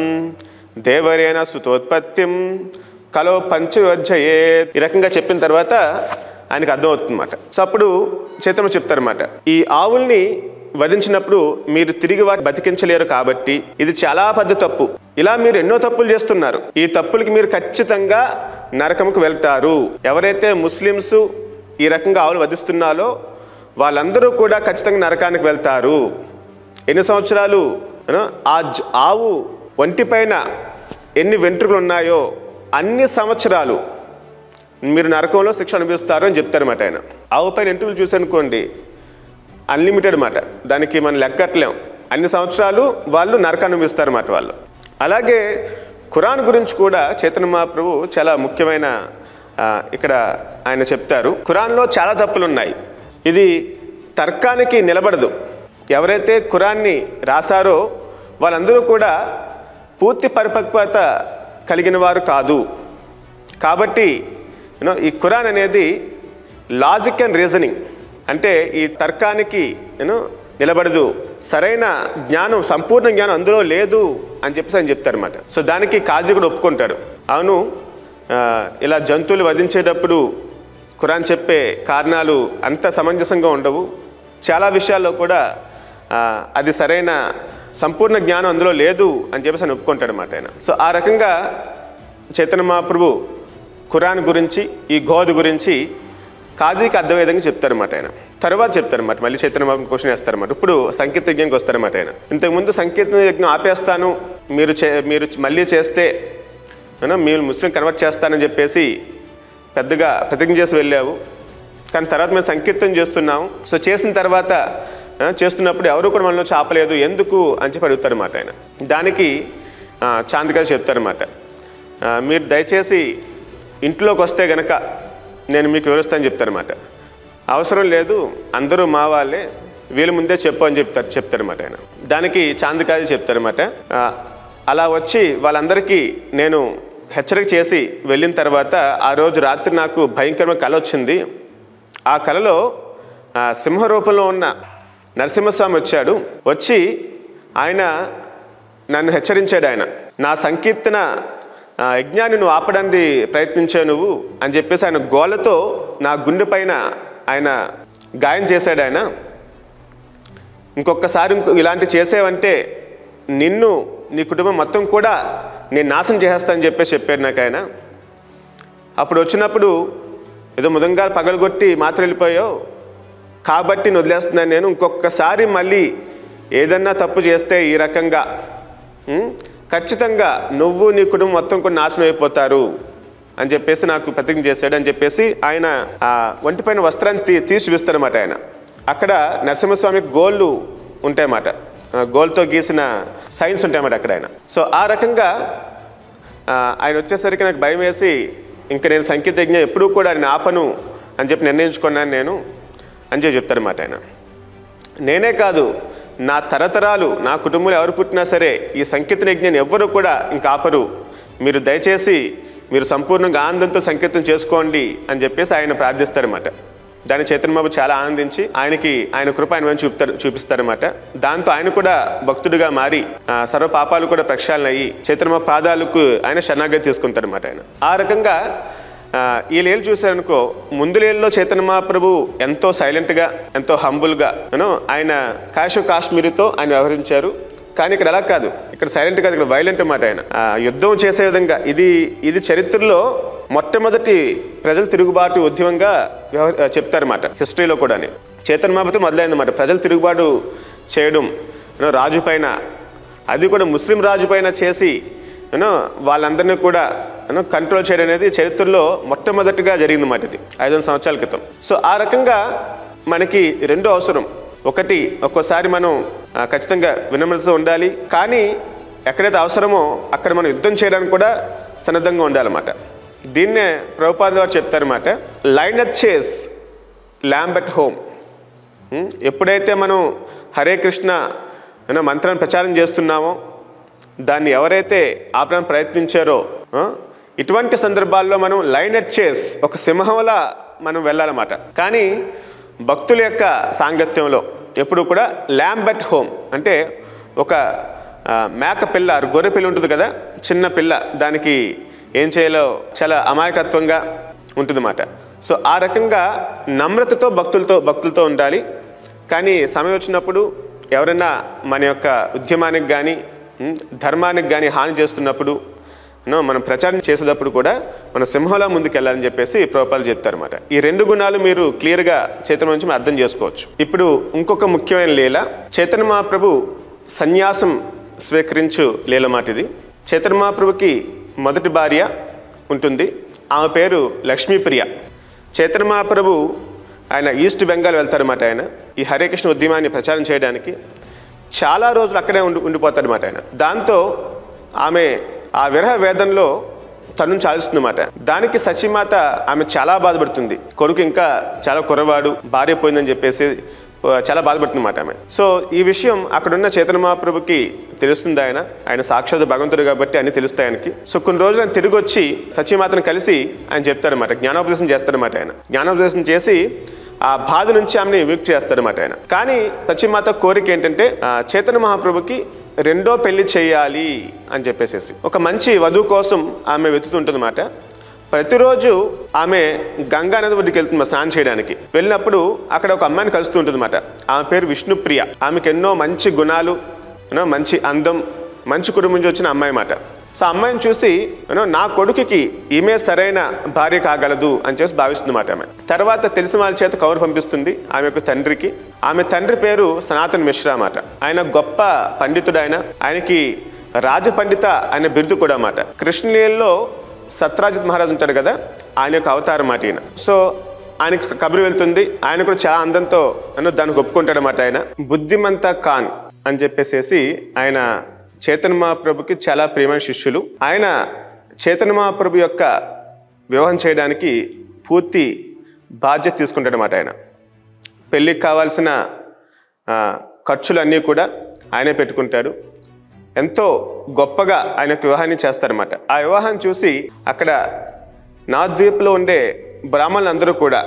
దేవరేణ సుతోత్పత్తిం కలో పంచయోధ్యయే ఈ రకంగా చెప్పిన తర్వాత ఆయనకు అర్థమవుతుందన్నమాట సో అప్పుడు చైతన్య చెప్తారన్నమాట ఈ ఆవుల్ని వధించినప్పుడు మీరు తిరిగి వాటి బతికించలేరు కాబట్టి ఇది చాలా పెద్ద తప్పు ఇలా మీరు ఎన్నో తప్పులు చేస్తున్నారు ఈ తప్పులకి మీరు ఖచ్చితంగా నరకముకు వెళ్తారు ఎవరైతే ముస్లిమ్స్ ఈ రకంగా ఆవులు వధిస్తున్నారో వాళ్ళందరూ కూడా ఖచ్చితంగా నరకానికి వెళ్తారు ఎన్ని సంవత్సరాలు యూనో, ఆ జ- ఆవు ఒంటిపైన ఎన్ని వెంట్రుకలు ఉన్నాయో అన్ని సంవత్సరాలు మీరు నరకంలో శిక్ష అనుభవిస్తారు అని చెప్తారన్నమాట ఆయన ఆవు పైన వెంట్రుకలు చూసనుకోండి అన్లిమిటెడ్ మాట దానికి మనం లెక్కట్లేం అన్ని సంవత్సరాలు వాళ్ళు నరకాన్ని అనుభవిస్తారన్నమాట వాళ్ళు అలాగే ఖురాన్ గురించి కూడా చైతన్య మహాప్రభు చాలా ముఖ్యమైన ఆ, ఇక్కడ ఆయన చెప్తారు ఖురాన్లో చాలా తప్పులు ఉన్నాయి ఇది తర్కానికి నిలబడదు ఎవరైతే ఖురాన్ని రాశారో వాళ్ళందరూ కూడా పూర్తి పరిపక్వత కలిగిన వారు కాదు కాబట్టి యూనో ఈ ఖురాన్ అనేది లాజిక్ అండ్ రీజనింగ్ అంటే ఈ తర్కానికి యూనో నిలబడదు సరైన జ్ఞానం సంపూర్ణ జ్ఞానం అందులో లేదు అని చెప్పేసి ఆయన చెప్తారన్నమాట సో దానికి కాజీ కూడా ఒప్పుకుంటాడు అవును ఆ, ఇలా జంతువులు వధించేటప్పుడు ఖురాన్ చెప్పే కారణాలు అంత సమంజసంగా ఉండవు చాలా విషయాల్లో కూడా ఆ, అది సరైన సంపూర్ణ జ్ఞానం అందులో లేదు అని చెప్పేసి ఆయన ఒప్పుకుంటాడు అన్నమాట ఆయన సో ఆ రకంగా చైతన్య మహాప్రభు ఖురాన్ గురించి ఈ గోధు గురించి కాజీకి అర్థమయ్యే విధంగా చెప్తారన్నమాట ఆయన తర్వాత చెప్తారన్నమాట మళ్ళీ చైతన్య మహాప్రభు క్వశ్చన్ వేస్తారన్నమాట ఇప్పుడు సంకీర్త యజ్ఞంకి వస్తారన్నమాట ఆయన ఇంతకుముందు సంకీర్తన యజ్ఞం ఆపేస్తాను మీరు చే మీరు మళ్ళీ చేస్తే నేను మీరు ముస్లిం కన్వర్ట్ చేస్తానని చెప్పేసి పెద్దగా ప్రతిజ్ఞ చేసి వెళ్ళావు కానీ తర్వాత మేము సంకీర్తన చేస్తున్నాం సో చేసిన తర్వాత ఆ, చేస్తున్నప్పుడు ఎవరు కూడా మనలో చాపలేదు ఎందుకు అని చెప్పి అడుగుతారన్నమాట ఆయన దానికి ఆ, చాందిగా చెప్తారన్నమాట ఆ, మీరు దయచేసి ఇంట్లోకి వస్తే గనక నేను మీకు వివరిస్తాను చెప్తారన్నమాట అవసరం లేదు అందరూ మా వాళ్ళే వీళ్ళ ముందే చెప్పు అని చెప్తారు చెప్తారన్నమాట ఆయన దానికి చాందికాజీ చెప్తారన్నమాట ఆ, అలా వచ్చి వాళ్ళందరికీ నేను హెచ్చరిక చేసి వెళ్ళిన తర్వాత ఆ రోజు రాత్రి నాకు భయంకరమైన కళ వచ్చింది ఆ కళలో ఆ, సింహ రూపంలో ఉన్న నరసింహస్వామి వచ్చాడు వచ్చి ఆయన నన్ను హెచ్చరించాడు ఆయన నా సంకీర్తన ఆ, యజ్ఞాన్ని నువ్వు ఆపడానికి ప్రయత్నించావు నువ్వు అని చెప్పేసి ఆయన గోలతో నా గుండె పైన ఆయన గాయం చేశాడు ఆయన ఇంకొకసారి ఇంకో ఇలాంటి చేసేవంటే నిన్ను నీ కుటుంబం మొత్తం కూడా నేను నాశనం చేసేస్తానని చెప్పేసి చెప్పాడు నాకు ఆయన అప్పుడు వచ్చినప్పుడు ఏదో ముదంగాలు పగలగొట్టి మాత్రం వెళ్ళిపోయావు కాబట్టి నేను వదిలేస్తున్నాను నేను ఇంకొకసారి మళ్ళీ ఏదన్నా తప్పు చేస్తే ఈ రకంగా ఉం, ఖచ్చితంగా నువ్వు నీ కుటుంబం మొత్తం కూడా నాశనం అయిపోతారు అని చెప్పేసి నాకు ప్రతిజ్ఞ చేశాడు అని చెప్పేసి ఆయన ఆ ఒంటిపైన వస్త్రాన్ని తీ తీసి చూపిస్తారన్నమాట ఆయన అక్కడ నరసింహస్వామికి గోళ్ళు ఉంటాయన్నమాట ఆ, గోల్తో గీసిన సైన్స్ ఉంటాయన్నమాట అక్కడ ఆయన సో ఆ రకంగా ఆ, ఆయన వచ్చేసరికి నాకు భయం వేసి ఇంకా నేను సంకేత యజ్ఞం ఎప్పుడూ కూడా నేను ఆపను అని చెప్పి నిర్ణయించుకున్నాను నేను అని చెప్పి చెప్తారన్నమాట ఆయన నేనే కాదు నా తరతరాలు నా కుటుంబంలో ఎవరు పుట్టినా సరే ఈ సంకీర్తన యజ్ఞాన్ని ఎవ్వరూ కూడా ఇంకా ఆపరు మీరు దయచేసి మీరు సంపూర్ణంగా ఆనందంతో సంకీర్తన చేసుకోండి అని చెప్పేసి ఆయన ప్రార్థిస్తారన్నమాట దాని చైతన్యబాబు చాలా ఆనందించి ఆయనకి ఆయన కృప ఆయన మీద చూపుతారు చూపిస్తారన్నమాట దాంతో ఆయన కూడా భక్తుడిగా మారి ఆ, సర్వ పాపాలు కూడా ప్రక్షాళన అయ్యి చైతన్యబాబు పాదాలకు ఆయన శరణాగతి తీసుకుంటారన్నమాట ఆయన ఆ రకంగా ఆ, ఈ లేలు చూశారనుకో ముందు లేలులో చైతన్య మహాప్రభు ఎంతో సైలెంట్గా ఎంతో హంబుల్గా యూనో ఆయన కాశు కాశ్మీరితో ఆయన వ్యవహరించారు కానీ ఇక్కడ అలా కాదు ఇక్కడ సైలెంట్ కాదు ఇక్కడ వైలెంట్ అన్నమాట ఆయన ఆ, యుద్ధం చేసే విధంగా ఇది ఇది చరిత్రలో మొట్టమొదటి ప్రజలు తిరుగుబాటు ఉద్యమంగా వ్యవహ చెప్తారన్నమాట హిస్టరీలో కూడా చైతన్య మహాప్రభు మొదలైందన్నమాట ప్రజలు తిరుగుబాటు చేయడం యూనో, రాజు పైన అది కూడా ముస్లిం రాజు పైన చేసి యూనో వాళ్ళందరినీ కూడా యూనో కంట్రోల్ చేయడం అనేది చరిత్రలో మొట్టమొదటిగా జరిగింది మాట ఇది ఐదు వందల సంవత్సరాల క్రితం సో ఆ రకంగా మనకి రెండో అవసరం ఒకటి ఒక్కోసారి మనం ఆ, ఖచ్చితంగా వినమ్రతతో ఉండాలి కానీ ఎక్కడైతే అవసరమో అక్కడ మనం యుద్ధం చేయడానికి కూడా సన్నద్ధంగా ఉండాలన్నమాట దీన్నే ప్రభుపాద వారు చెప్తారన్నమాట lion at chase lamb at home ఉం? ఎప్పుడైతే మనం హరే కృష్ణ అనే మంత్రాన్ని ప్రచారం చేస్తున్నామో దాన్ని ఎవరైతే ఆపడానికి ప్రయత్నించారో ఆ, ఇటువంటి సందర్భాల్లో మనం లైన్ ఎట్ చేస్ ఒక సింహంలా మనం వెళ్ళాలన్నమాట కానీ భక్తుల యొక్క సాంగత్యంలో ఎప్పుడు కూడా ల్యాంబ్ అట్ హోమ్ అంటే ఒక ఆ, మేక పిల్ల గొర్రె పిల్ల ఉంటుంది కదా చిన్న పిల్ల దానికి ఏం చేయాలో చాలా అమాయకత్వంగా ఉంటుందన్నమాట సో ఆ రకంగా నమ్రతతో భక్తులతో భక్తులతో ఉండాలి కానీ సమయం వచ్చినప్పుడు ఎవరైనా మన యొక్క ఉద్యమానికి కానీ ఉం, ధర్మానికి కానీ హాని చేస్తున్నప్పుడు యూనో, మనం ప్రచారం చేసేటప్పుడు కూడా మనం సింహంలా ముందుకు వెళ్ళాలని చెప్పేసి ప్రోపాలు చెప్తారన్నమాట ఈ రెండు గుణాలు మీరు క్లియర్గా చైతన్య నుంచి అర్థం చేసుకోవచ్చు ఇప్పుడు ఇంకొక ముఖ్యమైన లీల చైతన్య మహాప్రభు సన్యాసం స్వీకరించు లీల మాట ఇది చైతన్య మహాప్రభుకి మొదటి భార్య ఉంటుంది ఆమె పేరు లక్ష్మీప్రియ చైతన్య మహాప్రభు ఆయన ఈస్ట్ బెంగాల్ వెళ్తారన్నమాట ఆయన ఈ హరే కృష్ణ ఉద్యమాన్ని ప్రచారం చేయడానికి చాలా రోజులు అక్కడే ఉండి ఉండిపోతాడనమాట ఆయన దాంతో ఆమె ఆ విరహ వేదనలో తను చాలుస్తుందన్నమాట దానికి సచిమాత ఆమె చాలా బాధపడుతుంది కొడుకు ఇంకా చాలా కుర్రవాడు భార్య పోయిందని చెప్పేసి ఆ, చాలా బాధపడుతుందన్నమాట ఆమె సో ఈ విషయం అక్కడున్న చైతన్య మహాప్రభుకి తెలుస్తుంది ఆయన ఆయన సాక్షాత్ భగవంతుడు కాబట్టి అన్ని తెలుస్తాయి ఆయనకి సో కొన్ని రోజులు ఆయన తిరిగి వచ్చి సచిమాతను కలిసి ఆయన చెప్తారన్నమాట జ్ఞానోపదేశం చేస్తారన్నమాట ఆయన జ్ఞానోపదేశం చేసి ఆ బాధ నుంచి ఆమెని విముక్తి చేస్తారన్నమాట ఆయన కానీ సచిమాత కోరిక ఏంటంటే ఆ, చైతన్య మహాప్రభుకి రెండో పెళ్లి చేయాలి అని చెప్పేసేసి ఒక మంచి వధువు కోసం ఆమె వెతుకుతుంటుందన్నమాట ప్రతిరోజు ఆమె గంగా నది ఒడ్డుకి వెళ్తుంది స్నానం చేయడానికి వెళ్ళినప్పుడు అక్కడ ఒక అమ్మాయిని కలుస్తూ ఉంటుందన్నమాట ఆమె పేరు విష్ణుప్రియ ఆమెకు ఎన్నో మంచి గుణాలు యూనో, మంచి అందం మంచి కుటుంబం నుంచి వచ్చిన అమ్మాయి మాట సో ఆ అమ్మాయిని చూసి యూనో, నా కొడుకుకి ఈమె సరైన భార్య కాగలదు అని చెప్పి భావిస్తుంది మాట ఆమె తర్వాత తెలిసిన వాళ్ళ చేత కౌరు పంపిస్తుంది ఆమె యొక్క తండ్రికి ఆమె తండ్రి పేరు సనాతన్ మిశ్రా మాట ఆయన గొప్ప పండితుడు ఆయన ఆయనకి రాజపండిత అనే బిరుదు కూడా మాట కృష్ణలీలలో సత్రాజిత్ మహారాజు ఉంటాడు కదా ఆయన యొక్క అవతారం మాట ఈయన సో ఆయనకి కబురు వెళ్తుంది ఆయన కూడా చాలా అందంతో అను దానికి ఒప్పుకుంటాడు అన్నమాట ఆయన బుద్ధిమంత ఖాన్ అని చెప్పేసేసి ఆయన చైతన్య మహాప్రభుకి చాలా ప్రియమైన శిష్యులు ఆయన చైతన్య మహాప్రభు యొక్క వివాహం చేయడానికి పూర్తి బాధ్యత తీసుకుంటాడు అన్నమాట ఆయన పెళ్ళికి కావాల్సిన ఆ, ఖర్చులన్నీ కూడా ఆయనే పెట్టుకుంటాడు ఎంతో గొప్పగా ఆయన యొక్క వివాహాన్ని చేస్తారన్నమాట ఆ వివాహాన్ని చూసి అక్కడ నాద్వీప్లో ఉండే బ్రాహ్మణులందరూ కూడా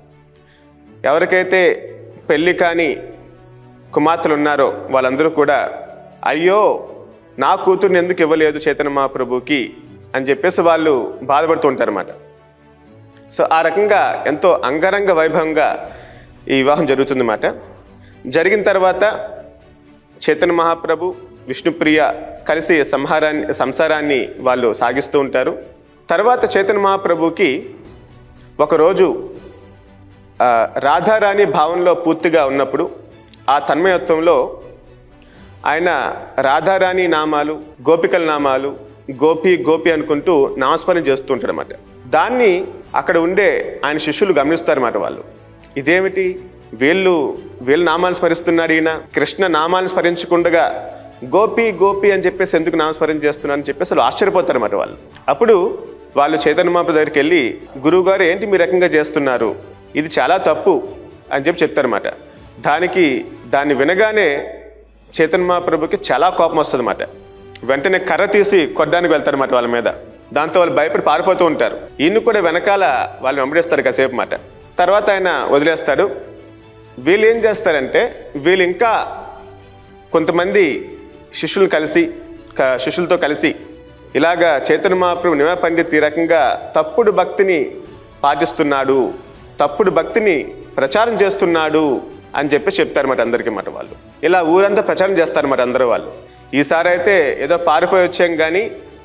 ఎవరికైతే పెళ్ళి కాని కుమార్తెలు ఉన్నారో వాళ్ళందరూ కూడా అయ్యో నా కూతుర్ని ఎందుకు ఇవ్వలేదు చైతన్య మహాప్రభుకి అని చెప్పేసి వాళ్ళు బాధపడుతూ ఉంటారన్నమాట సో ఆ రకంగా ఎంతో అంగరంగ వైభవంగా ఈ వివాహం జరుగుతుందన్నమాట జరిగిన తర్వాత చైతన్య మహాప్రభు విష్ణుప్రియ కలిసి సంహారాన్ని సంసారాన్ని వాళ్ళు సాగిస్తూ ఉంటారు తర్వాత చైతన్య మహాప్రభుకి ఒకరోజు ఆ, రాధారాణి భావంలో పూర్తిగా ఉన్నప్పుడు ఆ తన్మయత్వంలో ఆయన రాధారాణి నామాలు గోపికల నామాలు గోపి గోపి అనుకుంటూ నామస్మరణ చేస్తూ ఉంటాడనమాట దాన్ని అక్కడ ఉండే ఆయన శిష్యులు గమనిస్తారన్నమాట వాళ్ళు ఇదేమిటి వీళ్ళు వీళ్ళ నామాలను స్మరిస్తున్నాడు ఈయన కృష్ణ నామాలను స్మరించకుండగా గోపి గోపి అని చెప్పేసి ఎందుకు నామస్మరణ చేస్తున్నారు అని చెప్పేసి వాళ్ళు ఆశ్చర్యపోతారన్నమాట వాళ్ళు అప్పుడు వాళ్ళు చైతన్య మహాప్రభు దగ్గరికి వెళ్ళి గురువుగారు ఏంటి మీ రకంగా చేస్తున్నారు ఇది చాలా తప్పు అని చెప్పి చెప్తారన్నమాట దానికి దాన్ని వినగానే చైతన్య మహాప్రభుకి చాలా కోపం వస్తుంది అన్నమాట వెంటనే కర్ర తీసి కొట్టడానికి వెళ్తారన్నమాట వాళ్ళ మీద దాంతో వాళ్ళు భయపడి పారిపోతూ ఉంటారు ఈయన కూడా వెనకాల వాళ్ళు వెంబడిస్తారు కాసేపు మాట తర్వాత ఆయన వదిలేస్తాడు వీళ్ళు ఏం చేస్తారంటే వీళ్ళు ఇంకా కొంతమంది శిష్యులు కలిసి క- శిష్యులతో కలిసి ఇలాగా చైతన్య మహాప్రభు నిమ పండిత్ ఈ రకంగా తప్పుడు భక్తిని పాటిస్తున్నాడు తప్పుడు భక్తిని ప్రచారం చేస్తున్నాడు అని చెప్పి చెప్తారన్నమాట అందరికీ మాట వాళ్ళు ఇలా ఊరంతా ప్రచారం చేస్తారన్నమాట అందరూ వాళ్ళు ఈసారి అయితే ఏదో పారిపోయి వచ్చాం కానీ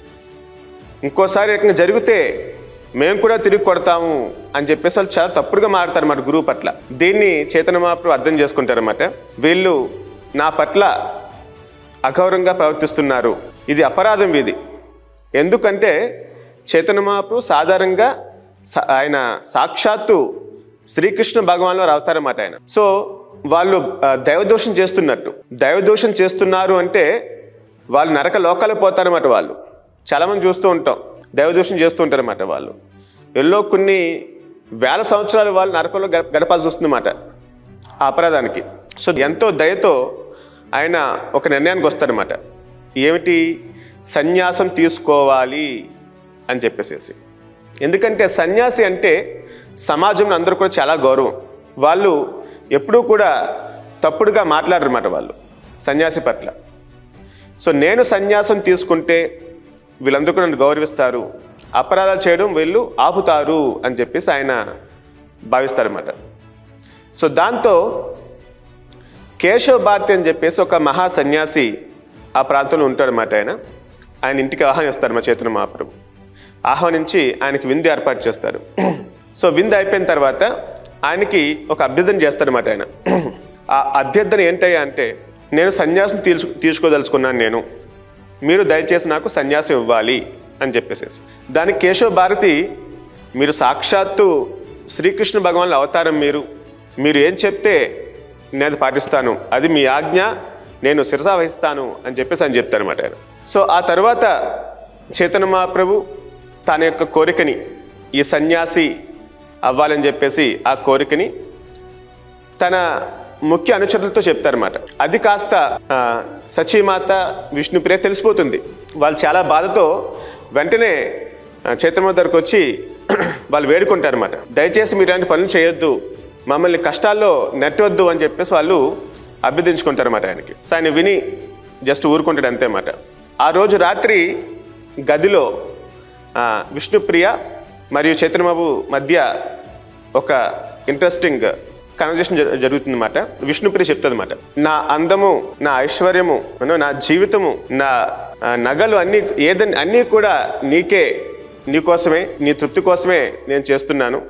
ఇంకోసారి రకంగా జరిగితే మేము కూడా తిరిగి కొడతాము అని చెప్పేసి వాళ్ళు చాలా తప్పుడుగా మారుతారన్నమాట గురువు పట్ల దీన్ని చైతన్య మహాప్రభు అర్థం చేసుకుంటారన్నమాట వీళ్ళు నా పట్ల అగౌరవంగా ప్రవర్తిస్తున్నారు ఇది అపరాధం ఇది ఎందుకంటే చైతన్య మహాప్రభు సాధారణంగా స- ఆయన సాక్షాత్తు శ్రీకృష్ణ భగవాన్ వారు అవతారన్నమాట ఆయన సో వాళ్ళు ఆ, దైవదోషం చేస్తున్నట్టు దైవదోషం చేస్తున్నారు అంటే వాళ్ళు నరక లోకాలకు పోతారన్నమాట వాళ్ళు చాలామంది చూస్తూ ఉంటాం దైవదోషం చేస్తూ ఉంటారన్నమాట వాళ్ళు ఎల్లో కొన్ని వేల సంవత్సరాలు వాళ్ళు నరకంలో గడప గడపాల్సి వస్తుందన్నమాట ఆ అపరాధానికి సో ఎంతో దయతో ఆయన ఒక నిర్ణయానికి వస్తారన్నమాట ఏమిటి సన్యాసం తీసుకోవాలి అని చెప్పేసేసి ఎందుకంటే సన్యాసి అంటే సమాజంలో అందరూ కూడా చాలా గౌరవం వాళ్ళు ఎప్పుడూ కూడా తప్పుడుగా మాట్లాడరన్నమాట వాళ్ళు సన్యాసి పట్ల సో నేను సన్యాసం తీసుకుంటే వీళ్ళందరూ కూడా నన్ను గౌరవిస్తారు అపరాధాలు చేయడం వీళ్ళు ఆపుతారు అని చెప్పేసి ఆయన భావిస్తారన్నమాట సో దాంతో కేశవ భారతి అని చెప్పేసి ఒక మహా సన్యాసి ఆ ప్రాంతంలో ఉంటాడనమాట ఆయన ఆయన ఇంటికి ఆహ్వానిస్తారు మా చైతన్య మహాప్రభు ఆహ్వానించి ఆయనకి విందు ఏర్పాటు చేస్తారు సో విందు అయిపోయిన తర్వాత ఆయనకి ఒక అభ్యర్థన చేస్తారన్నమాట ఆయన ఆ అభ్యర్థన ఏంటయ్యా అంటే నేను సన్యాసం తీసు తీసుకోదలుచుకున్నాను నేను మీరు దయచేసి నాకు సన్యాసం ఇవ్వాలి అని చెప్పేసేసి దానికి కేశవ భారతి మీరు సాక్షాత్తు శ్రీకృష్ణ భగవాన్ అవతారం మీరు మీరు ఏం చెప్తే నేను అది పాటిస్తాను అది మీ ఆజ్ఞ నేను శిరసా వహిస్తాను అని చెప్పేసి అని చెప్తానమాట ఆయన సో ఆ తర్వాత చైతన్య మహాప్రభు తన యొక్క కోరికని ఈ సన్యాసి అవ్వాలని చెప్పేసి ఆ కోరికని తన ముఖ్య అనుచరులతో చెప్తారన్నమాట అది కాస్త ఆ, సచీమాత విష్ణుప్రియ తెలిసిపోతుంది వాళ్ళు చాలా బాధతో వెంటనే ఆ, చైతన్య దగ్గరకు వచ్చి వాళ్ళు వేడుకుంటారన్నమాట దయచేసి మీరు ఇలాంటి పనులు చేయొద్దు మమ్మల్ని కష్టాల్లో నెట్టవద్దు అని చెప్పేసి వాళ్ళు అభ్యర్థించుకుంటారన్నమాట ఆయనకి సో ఆయన విని జస్ట్ ఊరుకుంటాడు అంతే అన్నమాట ఆ రోజు రాత్రి గదిలో ఆ, విష్ణుప్రియ మరియు చైతన్యబాబు మధ్య ఒక ఇంట్రెస్టింగ్ కన్వర్జేషన్ జరుగుతుందన్నమాట విష్ణుప్రియ చెప్తుందన్నమాట నా అందము నా ఐశ్వర్యము you know, నా జీవితము నా ఆ, నగలు అన్నీ ఏదని అన్నీ కూడా నీకే నీకోసమే నీ తృప్తి కోసమే నేను చేస్తున్నాను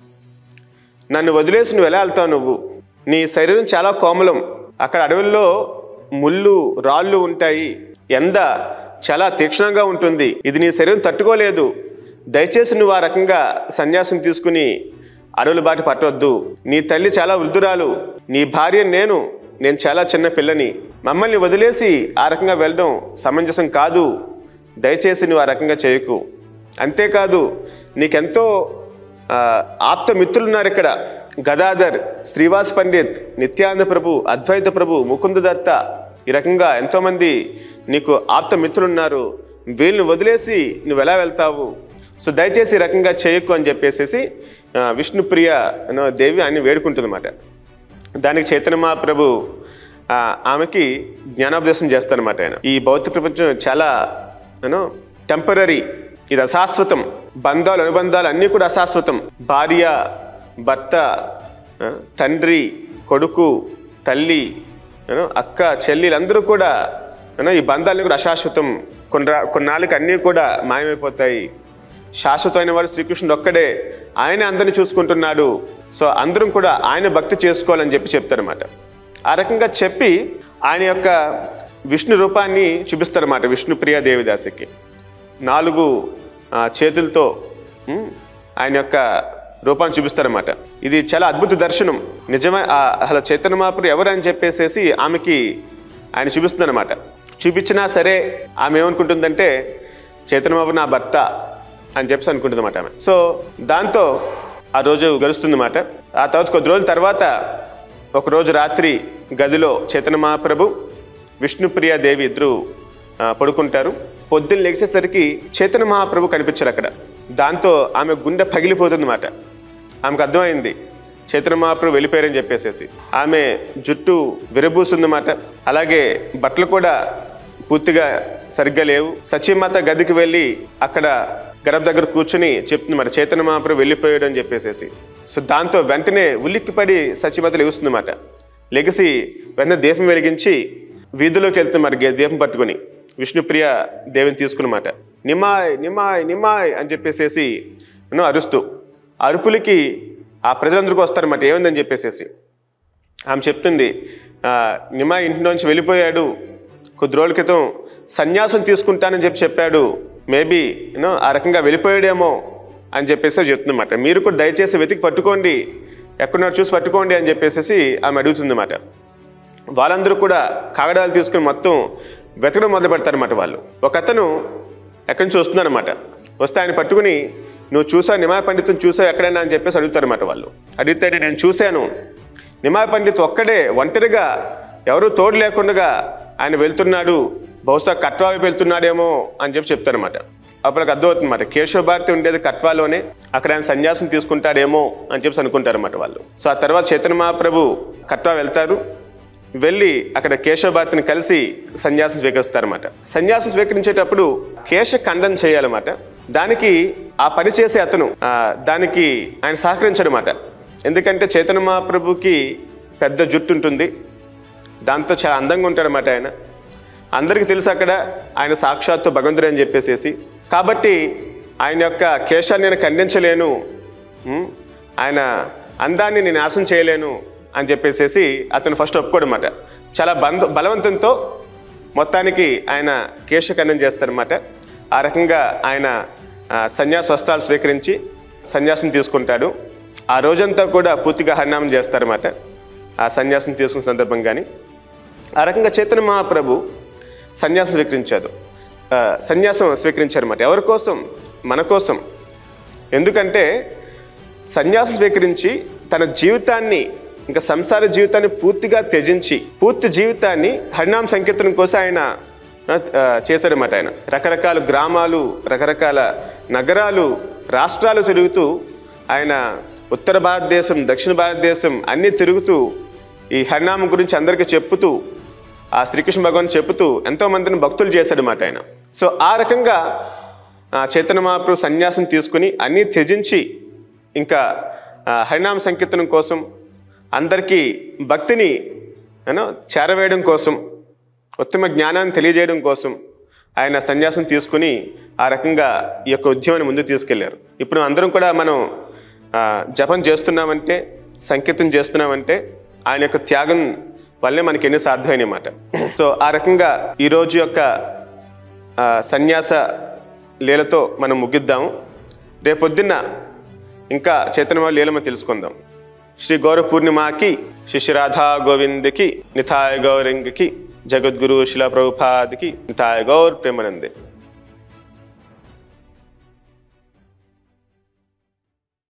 నన్ను వదిలేసి నువ్వు ఎలా వెళ్తావు నువ్వు నీ శరీరం చాలా కోమలం అక్కడ అడవుల్లో ముళ్ళు రాళ్ళు ఉంటాయి ఎండ చాలా తీక్షణంగా ఉంటుంది ఇది నీ శరీరం తట్టుకోలేదు దయచేసి నువ్వు ఆ రకంగా సన్యాసం తీసుకుని అడవుల బాట పట్టవద్దు నీ తల్లి చాలా వృద్ధురాలు నీ భార్య నేను నేను చాలా చిన్న పిల్లని మమ్మల్ని వదిలేసి ఆ రకంగా వెళ్ళడం సమంజసం కాదు దయచేసి నువ్వు ఆ రకంగా చేయకు అంతేకాదు నీకెంతో ఆ, ఆప్త మిత్రులు ఉన్నారు ఇక్కడ గదాధర్ శ్రీవాస్ పండిత్ నిత్యానంద ప్రభు అద్వైత ప్రభు ముకుంద దత్త ఈ రకంగా ఎంతోమంది నీకు ఆప్త మిత్రులు ఉన్నారు వీళ్ళని వదిలేసి నువ్వు ఎలా వెళ్తావు సో దయచేసి ఈ రకంగా చేయకు అని చెప్పేసేసి ఆ, విష్ణుప్రియ అనే దేవి ఆయన వేడుకుంటుందన్నమాట దానికి చైతన్య మహాప్రభు ఆ, ఆమెకి జ్ఞానోపదేశం చేస్తారన్నమాట ఆయన ఈ భౌతిక ప్రపంచం చాలా యూనో టెంపరీ ఇది అశాశ్వతం బంధాలు అనుబంధాలు అన్నీ కూడా అశాశ్వతం భార్య భర్త ఆ, తండ్రి కొడుకు తల్లి యూనో అక్క చెల్లెలు అందరూ కూడా యూనో ఈ బంధాలన్నీ కూడా అశాశ్వతం కొన్ని కొన్నాళ్ళకి అన్నీ కూడా మాయమైపోతాయి శాశ్వతమైన వాడు శ్రీకృష్ణుడు ఒక్కడే ఆయన అందరిని చూసుకుంటున్నాడు సో అందరం కూడా ఆయన భక్తి చేసుకోవాలని చెప్పి చెప్తారన్నమాట ఆ రకంగా చెప్పి ఆయన యొక్క విష్ణు రూపాన్ని చూపిస్తారన్నమాట విష్ణుప్రియ దేవిదాసికి నాలుగు ఆ, చేతులతో ఉమ్, ఆయన యొక్క రూపాన్ని చూపిస్తారన్నమాట ఇది చాలా అద్భుత దర్శనం నిజమే ఆ, అసలు చైతన్య మహాపురు ఎవరు అని చెప్పేసేసి ఆమెకి ఆయన చూపిస్తుందన్నమాట చూపించినా సరే ఆమె ఏమనుకుంటుందంటే చైతన్య మహాపురు నా భర్త అని చెప్పేసి అనుకుంటుందన్నమాట ఆమె సో దాంతో ఆ రోజు గడుస్తుందన్నమాట ఆ తర్వాత కొద్ది రోజుల తర్వాత ఒకరోజు రాత్రి గదిలో చైతన్య మహాప్రభు విష్ణుప్రియ దేవి ఇద్దరు ఆ, పడుకుంటారు పొద్దున్న లేచేసరికి చైతన్య మహాప్రభు కనిపించారు అక్కడ దాంతో ఆమె గుండె పగిలిపోతుందన్నమాట ఆమెకు అర్థమైంది చైతన్య మహాప్రభు వెళ్ళిపోయారని చెప్పేసేసి ఆమె జుట్టు విరబూస్తుందన్నమాట అలాగే బట్టలు కూడా పూర్తిగా సరిగ్గా లేవు సచీమాత గదికి వెళ్ళి అక్కడ గర్భ దగ్గర కూర్చుని చెప్తుంది మరి చైతన్య మహాప్రభు వెళ్ళిపోయాడు అని చెప్పేసేసి సో దాంతో వెంటనే ఉలిక్కిపడి సచీమాత లెగుస్తుందన్నమాట లెగిసి వెంటనే దీపం వెలిగించి వీధిలోకి వెళ్తుంది మరి గే- దీపం పట్టుకుని విష్ణుప్రియ దేవిని తీసుకున్నమాట నిమాయ్ నిమాయ్ నిమాయ్ అని చెప్పేసేసి ను అరుస్తూ ఆ అరుపులకి ఆ ప్రజలందరికీ వస్తారన్నమాట ఏమైందని చెప్పేసేసి ఆమె చెప్తుంది "ఆ, నిమా ఇంటి నుంచి వెళ్ళిపోయాడు కొద్ది రోజుల క్రితం సన్యాసం తీసుకుంటానని చెప్పి చెప్పాడు మేబీ యూనో ఆ రకంగా వెళ్ళిపోయాడేమో అని చెప్పేసి చెప్తుందన్నమాట మీరు కూడా దయచేసి వెతికి పట్టుకోండి ఎక్కడున్నారు చూసి పట్టుకోండి అని చెప్పేసి ఆమె అడుగుతుందన్నమాట వాళ్ళందరూ కూడా కాగడాలు తీసుకుని మొత్తం వెతకడం మొదలు పెడతారన్నమాట వాళ్ళు ఒక అతను ఎక్కడి నుంచి వస్తున్నారన్నమాట వస్తే ఆయన పట్టుకుని నువ్వు చూసావు నిమాయ పండితుని చూసావు ఎక్కడైనా అని చెప్పేసి అడుగుతారన్నమాట వాళ్ళు అడిగితే నేను చూశాను నిమాయ పండిత్ ఒక్కడే ఒంటరిగా ఎవరు తోడు లేకుండా ఆయన వెళ్తున్నాడు బహుశా కట్వా వైపు వెళ్తున్నాడేమో అని చెప్పి చెప్తారన్నమాట అప్పుడు నాకు అర్థమవుతుందన్నమాట కేశవ భారతి ఉండేది కట్వాలోనే అక్కడ ఆయన సన్యాసం తీసుకుంటాడేమో అని చెప్పి అనుకుంటారన్నమాట వాళ్ళు సో ఆ తర్వాత చైతన్య మహాప్రభు కట్వా వెళ్తారు వెళ్ళి అక్కడ కేశవ భారతిని కలిసి సన్యాసం స్వీకరిస్తారన్నమాట సన్యాసం స్వీకరించేటప్పుడు కేశ ఖండన చేయాలన్నమాట దానికి ఆ పని చేసే అతను ఆ, దానికి ఆయన సహకరించాడనమాట ఎందుకంటే చైతన్య మహాప్రభుకి పెద్ద జుట్టు ఉంటుంది దాంతో చాలా అందంగా ఉంటాడనమాట ఆయన అందరికీ తెలుసు అక్కడ ఆయన సాక్షాత్తు భగవంతుడు అని చెప్పేసేసి కాబట్టి ఆయన యొక్క కేశాన్ని నేను ఖండించలేను ఉం? ఆయన అందాన్ని నేను నాశనం చేయలేను అని చెప్పేసేసి అతను ఫస్ట్ ఒప్పుకోడనమాట చాలా బంధ బలవంతంతో మొత్తానికి ఆయన కేశఖండం చేస్తారనమాట ఆ రకంగా ఆయన ఆ, సన్యాస వస్త్రాలు స్వీకరించి సన్యాసం తీసుకుంటాడు ఆ రోజంతా కూడా పూర్తిగా హరినామం చేస్తారన్నమాట ఆ సన్యాసం తీసుకున్న సందర్భం కానీ ఆ రకంగా చైతన్య మహాప్రభు సన్యాసం స్వీకరించారు ఆ, సన్యాసం స్వీకరించారన్నమాట ఎవరి కోసం మన కోసం ఎందుకంటే సన్యాసం స్వీకరించి తన జీవితాన్ని ఇంకా సంసార జీవితాన్ని పూర్తిగా త్యజించి పూర్తి జీవితాన్ని హరినామ సంకీర్తనం కోసం ఆయన ఆ, ఆ, చేశాడన్నమాట ఆయన రకరకాల గ్రామాలు రకరకాల నగరాలు రాష్ట్రాలు తిరుగుతూ ఆయన ఉత్తర భారతదేశం దక్షిణ భారతదేశం అన్నీ తిరుగుతూ ఈ హరినామం గురించి అందరికీ చెప్పుతూ ఆ శ్రీకృష్ణ భగవాన్ చెప్పుతూ ఎంతో మందిని భక్తులు చేశాడన్నమాట ఆయన సో ఆ రకంగా ఆ, చైతన్య మహాప్రభు సన్యాసం తీసుకుని అన్నీ త్యజించి ఇంకా ఆ, హరినామ సంకీర్తనం కోసం అందరికీ భక్తిని యూనో చేరవేయడం కోసం ఉత్తమ జ్ఞానాన్ని తెలియజేయడం కోసం ఆయన సన్యాసం తీసుకుని ఆ రకంగా ఈ యొక్క ఉద్యమాన్ని ముందుకు తీసుకెళ్లారు ఇప్పుడు అందరం కూడా మనం ఆ, జపం చేస్తున్నామంటే సంకీర్తన చేస్తున్నామంటే ఆయన యొక్క త్యాగం వల్లే మనకి ఎన్ని సాధ్యమైనమాట సో ఆ రకంగా ఈరోజు యొక్క ఆ, సన్యాస లీలతో మనం ముగిద్దాము రేపొద్దున్న ఇంకా చైతన్య లీలమ తెలుసుకుందాం శ్రీ గౌర పూర్ణిమాకి శిష్య రాధా గోవిందకి నిథాయ గౌరంగకి జగద్గురు శిలా ప్రభుపాదికి నిథాయ గౌర్ ప్రేమనందే